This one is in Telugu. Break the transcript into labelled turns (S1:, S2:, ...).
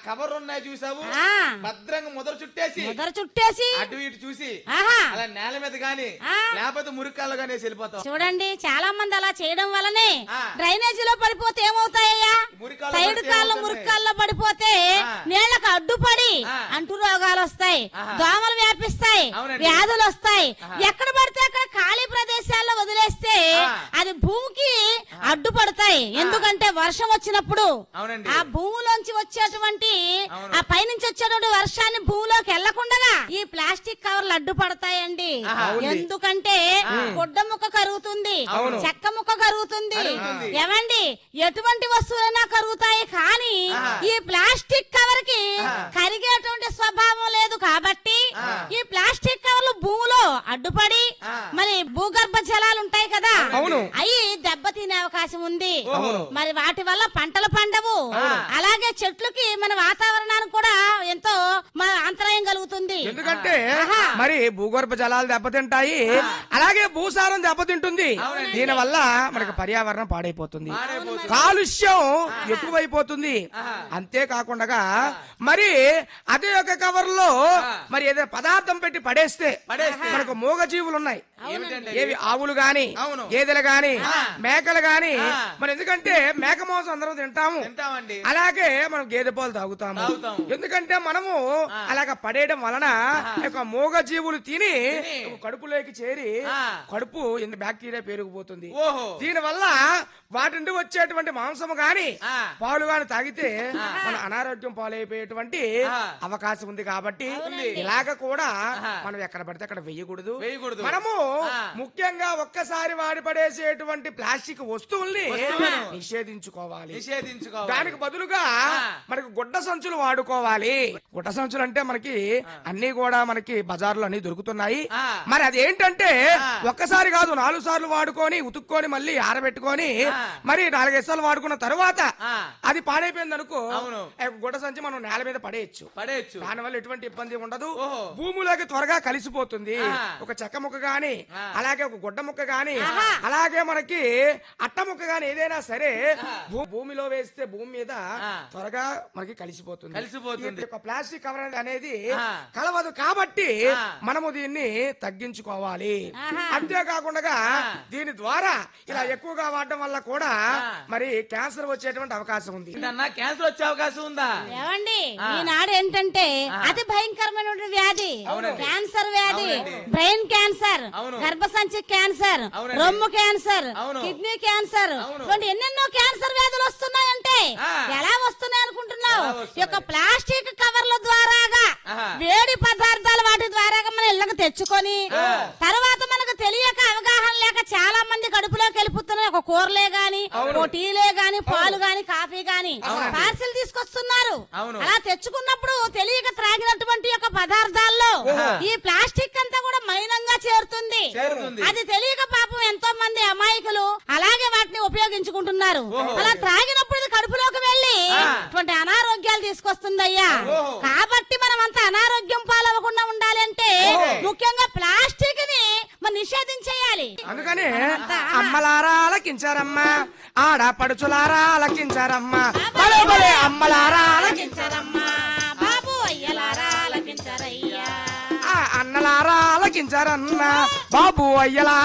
S1: కవర్ ఉన్నాయి చూసావు
S2: ఆ.
S1: భద్రంగా ముదర చుట్టేసి
S2: ముదర చుట్టేసి
S1: అటు ఇటు చూసి
S2: ఆహా
S1: అలా నేల మీద గాని
S2: ఆ.
S1: లేకపోతే మురికాల్లో గానీ వెళ్ళిపోతాం
S2: చూడండి చాలా మంది అలా చేయడం వల్లనే
S1: ఆ.
S2: డ్రైనేజీలో పడిపోతే ఏమవుతాయ్యా
S1: మురికాల్లో
S2: సైడ్
S1: పడితే
S2: కాళ్ళు
S1: ఏమవుతుంది?
S2: మురికాల్లో పడిపోతే
S1: ఆ.
S2: నీళ్లకు అడ్డుపడి
S1: ఆ.
S2: అంటు రోగాలు వస్తాయి
S1: ఆహా.
S2: దోమలు వ్యాపిస్తాయి
S1: అవునండి.
S2: వ్యాధులు వస్తాయి
S1: ఆహా.
S2: ఎక్కడ పడితే అక్కడ ఖాళీ ప్రదేశాల్లో వదిలేస్తే
S1: ఆ.
S2: అది భూమికి అడ్డుపడతాయి ఎందుకంటే వర్షం వచ్చినప్పుడు
S1: అవునండి.
S2: ఆ భూమిలోంచి వచ్చేటువంటి
S1: అవును.
S2: ఆ పైనుంచి వచ్చేటువంటి వర్షాన్ని భూమిలోకి వెళ్లకుండా ఈ ప్లాస్టిక్ కవర్లు అడ్డుపడతాయండి
S1: ఆహా.
S3: అవునండి.
S2: ఎందుకంటే గుడ్డ ముక్క కరుగుతుంది
S1: అవును.
S2: చెక్క ముక్క కరుగుతుంది
S1: కరుగుతుంది.
S2: ఏమండి ఎటువంటి వస్తువులైనా కరుగుతాయి కానీ
S1: ఆహా.
S2: ఈ ప్లాస్టిక్ కవర్ కి
S1: ఆహా.
S2: కరిగేటువంటి స్వభావం లేదు కాబట్టి
S1: ఆ.
S2: ఈ ప్లాస్టిక్ కవర్లు భూమిలో అడ్డుపడి
S1: ఆ.
S2: మరి భూగర్భ జలాలు ఉంటాయి కదా
S3: అవును.
S2: అవి దెబ్బతినే అవకాశం ఉంది
S1: ఓహో.
S2: మరి వాటి వల్ల పంటలు పండవు
S1: అవును.
S2: అలాగే చెట్లకి మన వాతావరణానికి కూడా ఎంతో మన అంతరాయం కలుగుతుంది
S3: ఎందుకంటే
S2: ఆహా.
S3: మరి భూగర్భ జలాలు దెబ్బతింటాయి అలాగే భూసారం దెబ్బతింటుంది
S1: అవునండి.
S3: దీని వల్ల మనకి పర్యావరణం పాడైపోతుంది
S1: పాడైపోతుంది.
S3: కాలుష్యం ఎక్కువైపోతుంది
S1: ఆహా.
S3: అంతేకాకుండా మరి అదే ఒక కవర్ లో మరి ఏదైనా పదార్థం పెట్టి పడేస్తే
S1: పడేస్తే.
S3: మనకు మూగ జీవులు ఉన్నాయి
S1: ఏమిటండి
S3: ఏవి ఆవులు గాని
S1: అవును.
S3: గేదెలు గాని
S1: ఆ.
S3: మేకలు గాని
S1: ఆ.
S3: మరి ఎందుకంటే మేక మాంసం అందరం తింటాము
S1: తింటామండి
S3: అలాగే మనం గేదె పాలు తాగుతాము
S1: తాగుతాము.
S3: ఎందుకంటే మనము
S1: ఆ.
S3: అలాగ పడేయడం వలన
S1: ఆహా.
S3: ఈ యొక్క మూగ జీవులు తిని
S1: తిని.
S3: ఒక కడుపులోకి చేరి
S1: ఆ.
S3: కడుపు ఇంత బ్యాక్టీరియా పెరిగిపోతుంది
S1: ఓహో
S3: దీని వల్ల వాటి నుండి వచ్చేటువంటి మాంసము గాని
S1: ఆ.
S3: పాలు గాని తాగితే మన అనారోగ్యం పాలైపోయేటువంటి
S1: ఆ.
S3: అవకాశం ఉంది కాబట్టి
S2: అవునండి.
S3: ఇలాగ కూడా
S1: ఆహా.
S3: మనం ఎక్కడ పడితే అక్కడ వెయ్యకూడదు
S1: వేయకూడదు.
S3: మనము
S1: ఆ.
S3: ముఖ్యంగా ఒక్కసారి వాడి పడేసేటువంటి ప్లాస్టిక్ వస్తువుల్ని
S1: వస్తువులను.
S3: నిషేధించుకోవాలి
S1: నిషేధించుకోవాలి
S3: దానికి బదులుగా
S1: ఆ.
S3: మనకి గుడ్డ సంచులు వాడుకోవాలి గుడ్డ సంచులు అంటే మనకి అన్ని కూడా మనకి బజార్లో అన్ని దొరుకుతున్నాయి
S1: ఆ.
S3: మరి అదేంటంటే
S1: ఆ.
S3: ఒక్కసారి కాదు నాలుగు సార్లు వాడుకొని ఉతుక్కొని మళ్ళీ ఆరబెట్టుకొని
S1: ఆ.
S3: మరి నాలుగైదు సార్లు వాడుకున్న తర్వాత
S1: ఆ.
S3: అది పాడైపోయింది అనుకో
S1: అవును.
S3: గుడ్డ సంచి మనం నేల మీద పడేయచ్చు
S1: పడేయచ్చు
S3: దానివల్ల ఎటువంటి ఇబ్బంది ఉండదు
S1: ఓహో.
S3: భూమిలోకి త్వరగా కలిసిపోతుంది
S1: ఆ.
S3: ఒక చెక్క ముక్క గాని
S1: ఆ.
S3: అలాగే ఒక గుడ్డ ముక్క గాని అలాగే మనకి అట్ట ముక్క గాని ఏదైనా సరే భూ- భూమిలో వేస్తే భూమి మీద
S1: ఆ.
S3: త్వరగా మనకి కలిసిపోతుంది
S1: కలిసిపోతుంది.
S3: ఈ యొక్క ప్లాస్టిక్ కవర్ అనేది
S1: ఆ.
S3: కలవదు కాబట్టి
S1: ఆ.
S3: మనము దీన్ని తగ్గించుకోవాలి
S2: ఆహా.
S3: అంతేకాకుండా దీని ద్వారా ఇలా ఎక్కువగా వాడడం వల్ల కూడా
S1: ఆ.
S3: మరి క్యాన్సర్ వచ్చేటువంటి అవకాశం ఉంది
S1: అన్న క్యాన్సర్ వచ్చే అవకాశం ఉందా
S2: ఏమండి
S1: ఆ.
S2: ఈనాడు ఏంటంటే
S1: ఆ.
S2: అతి భయంకరమైనటువంటి వ్యాధి
S1: అవునండి.
S2: క్యాన్సర్ వ్యాధి
S1: అవునండి.
S2: బ్రెయిన్ క్యాన్సర్
S1: అవును.
S2: గర్భసంచి క్యాన్సర్
S1: అవునండి.
S2: రొమ్ము క్యాన్సర్
S1: అవును.
S2: కిడ్నీ క్యాన్సర్
S1: అవును.
S2: ఇటువంటి ఎన్నెన్నో క్యాన్సర్ వ్యాధులు వస్తున్నాయంటే
S1: ఆ.
S2: ఎలా వస్తున్నాయి అనుకుంటున్నావు
S1: ఎలా వస్తున్నాయి?
S2: ఈ యొక్క ప్లాస్టిక్ కవర్ల ద్వారాగా
S1: ఆహా.
S2: వేడి పదార్థాలు వాటి ద్వారాగా మన ఇళ్ళకి తెచ్చుకొని
S1: ఆ.
S2: తర్వాత మనకు తెలియక అవగాహన లేక చాలా మంది కడుపులోకి వెళ్ళిపోతున్నాయి ఒక కూరలే గాని
S3: అవును.
S2: ఓ టీలే గాని పాలు గాని కాఫీ గాని
S1: అవునండి.
S2: పార్సిల్ తీసుకొస్తున్నారు
S1: అవును.
S2: అలా తెచ్చుకున్నప్పుడు తెలియక త్రాగినటువంటి యొక్క పదార్థాల్లో
S1: ఓహో.
S2: ఈ ప్లాస్టిక్ అంతా కూడా మైనంగా చేరుతుంది
S1: చేరుతుంది.
S2: అది తెలియక పాపం ఎంతో మంది అమాయకులు అలాగే వాటిని ఉపయోగించుకుంటున్నారు
S1: ఓహో.
S2: అలా త్రాగినప్పుడు ఇది కడుపులోకి వెళ్ళి
S1: ఆ.
S2: ఇటువంటి అనారోగ్యాలు తీసుకొస్తుందయ్యా
S1: ఓహో.
S2: కాబట్టి మనం అంత అనారోగ్యం పాలవ్వకుండా ఉండాలి అంటే
S1: ఓహో.
S2: ముఖ్యంగా ప్లాస్టిక్ ని మనం నిషేధించేయాలి
S3: అందుకని
S2: అంతా.
S3: అమ్మలారా ఆలకించారమ్మా ఆడపడుచులారా ఆలకించారమ్మా భలే భలే అమ్మలారా ఆలకించారమ్మా
S2: ఆలకించరమ్మా బాబు అయ్యలారా ఆలకించరయ్యా
S3: ఆ అన్నలారా ఆలకించారన్నా బాబు అయ్యలా